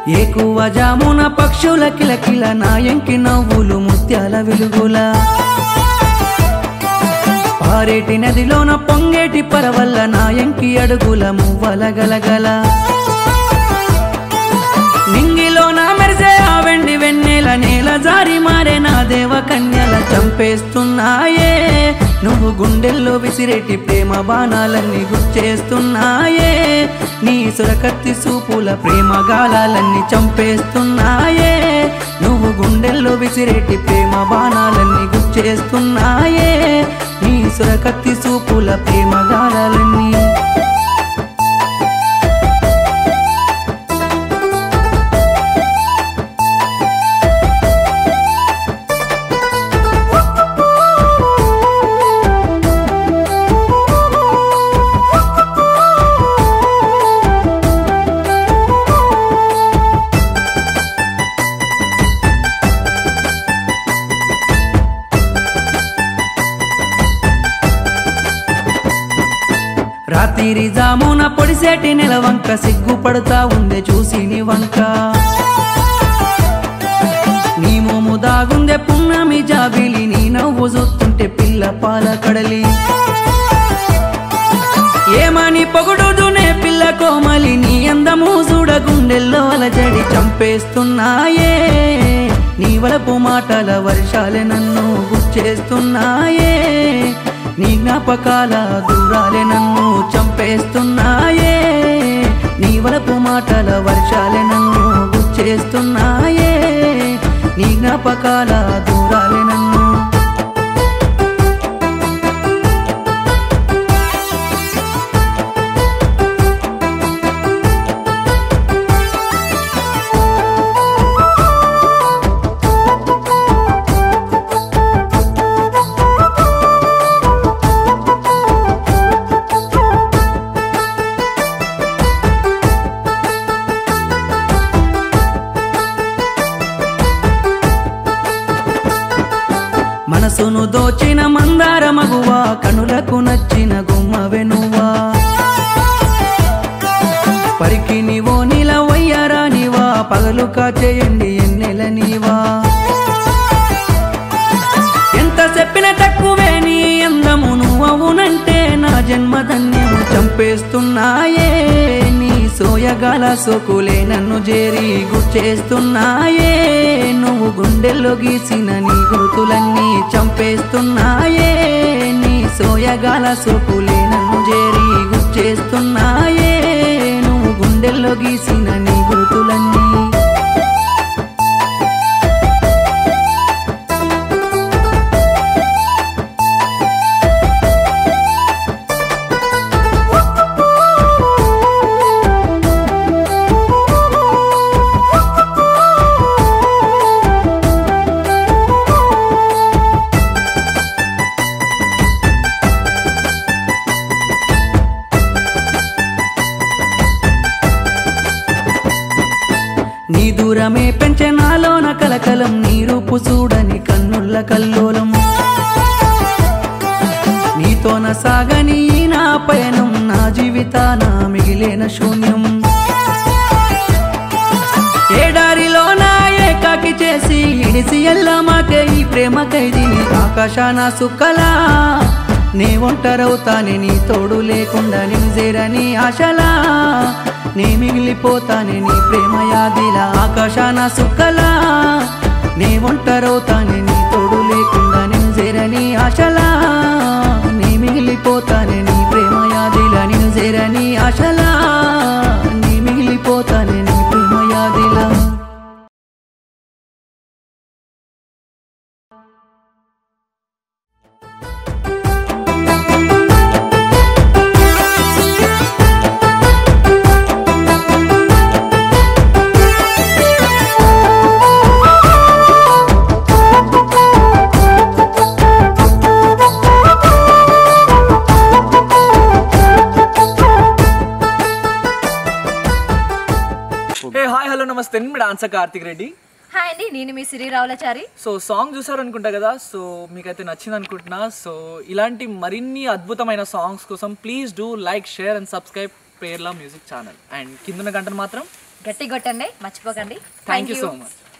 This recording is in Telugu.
ఏకువ జామున పక్షుల కిలకిల నాయంకి నవ్వులు ముత్యాల వెలుగుల పారేటి నదిలోన పొంగేటి పరవల్ల నాయంకి అడుగుల మువ్వల గలగల నింగిలోన మెరిసే ఆ వెండి వెన్నెల నేల జారి మారే నా దేవ కన్యల చంపేస్తున్నాయే నువ్వు గుండెల్లో విసిరేటి ప్రేమ బాణాలన్నీ గుచ్చేస్తున్నాయే నీ సురకత్తి సూపుల ప్రేమ గాలాలన్నీ చంపేస్తున్నాయే నువ్వు గుండెల్లో విసిరేటి ప్రేమ బాణాలన్నీ గుచ్చేస్తున్నాయే నీ సురకత్తి సూపుల ప్రేమ గాలాలన్నీ రాత్రి జామున పొడిసేటి నెలవంక సిగ్గుపడుతా ఉందే చూసి నీ వంక నీ మోము దాగుందే పున్నమి జాబిలి నీ నవ్వు చూస్తుంటే పిల్ల పాల కడలి ఏమని పొగుడుదునే పిల్ల కోమలి నీ అందము చూడ గుండెల్లో అలజడి చంపేస్తున్నాయే నీ వలపు మాటల వర్షాలే నన్ను గుచ్చేస్తున్నాయే నీ జ్ఞాపకాల దూరాలే నన్ను చంపేస్తున్నాయే నీ వలపు మాటల వర్షాలే నన్ను గుచ్చేస్తున్నాయే నీ జ్ఞాపకాల దూరాలే నన్ను మనసును దోచిన మందార మగువా కనులకు నచ్చిన గుమ్మ వెనువా పరికి నీవో నీల వయ్యారా నీవా పగలు కాచేయండి ఎన్నెల నీవా ఎంత చెప్పిన తక్కువే నీ అందము నువ్వవునంటే నా జన్మధన్యము చంపేస్తున్నాయే నీ సోయగాల సోకులే నన్ను చేరి గుచ్చేస్తున్నాయే నువ్వు గుండెల్లో గీసిన నీ గుర్తులన్నీ చంపేస్తున్నాయే నీ సోయగాల సోకులే నన్ను చేరి గుచ్చేస్తున్నాయే నువ్వు గుండెల్లో గీసిన నీ గుర్తులన్నీ నీ దూరమే పెంచే నాలోన కలకలం నీ రూపు చూడని కన్నుల్ల కల్లోలం నీతోన సాగని ఈ నా పయనం నా జీవితాన మిగిలేన శూన్యం ఏడారిలో నా ఏకాకి చేసి ఇడిసి ఎల్లమాకే ఈ ప్రేమ ఖైదీని ఆకాశాన సుక్కలా నే ఒంటరవుతానే నీ తోడు లేకుండా నేను చేరని ఆశలా నే మిగిలిపోతానే నీ ప్రేమ యాదిలా ఆకాశాన సుక్కలా నే ఒంటరవుతానే నీ తోడు లేకుండా నేను చేరని ఆశలా నీ మిగిలిపోతానే నీ ప్రేమ యాదిలా నేను చేరని ఆశలా నీ మిగిలిపోతానే నీ ప్రేమ యాదిలా హే హాయ్ హలో నమస్తే నేను మీ డాన్సర్ కార్తిక్ రెడ్డి హాయ్ అండి నేను మీ సిరి రావులచారి సో సాంగ్ చూసారనుకుంటా కదా సో మీకైతే నచ్చింది అనుకుంటున్నా సో ఇలాంటి మరిన్ని అద్భుతమైన సాంగ్స్ కోసం please do like share and subscribe Perla music channel and కిందన గంటను మాత్రం గట్టి కొట్టండి మర్చిపోకండి థ్యాంక్ యూ సో మచ్